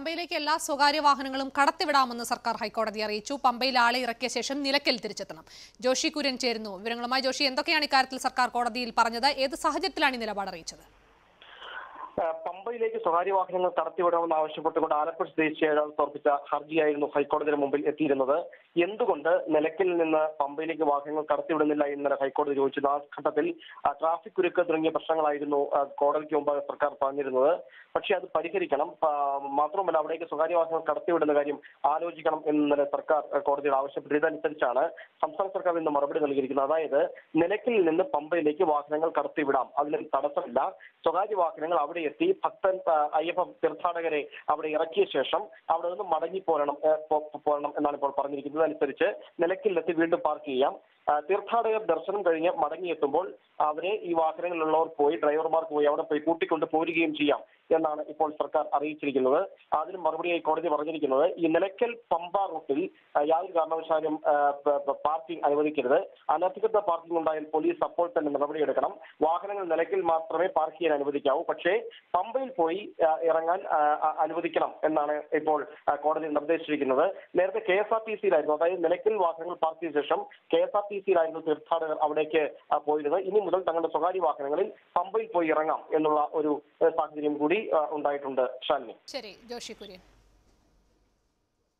പമ്പയിലേക്ക് എല്ലാ സ്വകാര്യ വാഹനങ്ങളും കടത്തിവിടാമെന്ന് സർക്കാർ ഹൈക്കോടതി അറിയിച്ചു പമ്പയിൽ ആളെ ഇറക്കിയ ശേഷം നിലയ്ക്കൽ തിരിച്ചെത്തണം ജോഷി കുര്യൻ ചേരുന്നു വിവരങ്ങളുമായി ജോഷി എന്തൊക്കെയാണ് ഇക്കാര്യത്തിൽ സർക്കാർ കോടതിയിൽ പറഞ്ഞത് ഏത് സാഹചര്യത്തിലാണ് ഈ നിലപാട് അറിയിച്ചത് ആ, പമ്പയിലേക്ക് സ്വകാര്യ വാഹനങ്ങൾ കടത്തിവിടണമെന്ന് ആവശ്യപ്പെട്ടുകൊണ്ട് ആലപ്പുഴ സ്വദേശിയായ ഒരാൾ സമർപ്പിച്ച ഹർജിയായിരുന്നു ഹൈക്കോടതിയുടെ മുമ്പിൽ എത്തിയിരുന്നത് എന്തുകൊണ്ട് നിലയ്ക്കൽ നിന്ന് പമ്പയിലേക്ക് വാഹനങ്ങൾ കടത്തിവിടുന്നില്ല എന്ന് ഹൈക്കോടതി ചോദിച്ചത് ആ ഘട്ടത്തിൽ ആ, ട്രാഫിക് കുരുക്ക് തുടങ്ങിയ പ്രശ്നങ്ങളായിരുന്നു ആ, കോടതിക്ക് മുമ്പാകെ സർക്കാർ പറഞ്ഞിരുന്നത് പക്ഷേ അത് പരിഹരിക്കണം ആ, മാത്രമല്ല അവിടേക്ക് സ്വകാര്യ വാഹനങ്ങൾ കടത്തിവിടുന്ന കാര്യം ആലോചിക്കണം എന്ന് ഇന്നലെ സർക്കാർ ആ, കോടതിയോട് ആവശ്യപ്പെട്ടു ഇതനുസരിച്ചാണ് സംസ്ഥാന സർക്കാർ ഇന്ന് മറുപടി നൽകിയിരിക്കുന്നത് അതായത് നിലയ്ക്കലിൽ നിന്ന് പമ്പയിലേക്ക് വാഹനങ്ങൾ കടത്തിവിടാം അതിന് തടസ്സമില്ല സ്വകാര്യ വാഹനങ്ങൾ അവിടെ എത്തി ഭക്തൻ ആ, അയ്യപ്പ തീർത്ഥാടകരെ അവിടെ ഇറക്കിയ ശേഷം അവിടെ നിന്ന് മടങ്ങി പോരണം ഏ, പോ- പോരണം എന്നാണ് ഇപ്പോൾ പറഞ്ഞിരിക്കുന്നത് അനുസരിച്ച് നിലയ്ക്കലിലെത്തി വീണ്ടും പാർക്ക് ചെയ്യാം ആ, തീർത്ഥാടകർ ദർശനം കഴിഞ്ഞ് മടങ്ങിയെത്തുമ്പോൾ അവരെ ഈ വാഹനങ്ങളിലുള്ളവർ പോയി ഡ്രൈവർമാർക്ക് പോയി അവിടെ പോയി കൂട്ടിക്കൊണ്ട് പോരുകയും ചെയ്യാം എന്നാണ് ഇപ്പോൾ സർക്കാർ അറിയിച്ചിരിക്കുന്നത് അതിന് മറുപടിയായി കോടതി പറഞ്ഞിരിക്കുന്നത് ഈ നിലയ്ക്കൽ പമ്പ റൂട്ടിൽ ആ, യാതൊരു കാരണവശാലും ആ, പ- പ- പാർക്കിംഗ് അനുവദിക്കരുത് അനധികൃത പാർക്കിംഗ് ഉണ്ടായാൽ പോലീസ് അപ്പോൾ തന്നെ നടപടിയെടുക്കണം വാഹനങ്ങൾ നിലയ്ക്കൽ മാത്രമേ പാർക്ക് ചെയ്യാൻ അനുവദിക്കാവൂ പക്ഷേ പമ്പയിൽ പോയി ആ, ഇറങ്ങാൻ ആ, ആ, അനുവദിക്കണം എന്നാണ് ഇപ്പോൾ ആ, കോടതി നിർദ്ദേശിച്ചിരിക്കുന്നത് നേരത്തെ കെ എസ് ആർ ടി സിയിലായിരുന്നു അതായത് നിലയ്ക്കൽ വാഹനങ്ങൾ പാർക്ക് ചെയ്ത ശേഷം കെ എസ് ആർ ടി സിയിലായിരുന്നു തീർത്ഥാടകർ അവിടേക്ക് ആ, പോയിരുന്നത് ഇനി മുതൽ തങ്ങളുടെ സ്വകാര്യ വാഹനങ്ങളിൽ പമ്പയിൽ പോയി ഇറങ്ങാം എന്നുള്ള ഒരു ഏഹ്, സാഹചര്യം കൂടി ആ, ഉണ്ടായിട്ടുണ്ട് ഷാലിനി ശരി ജോഷി കുര്യൻ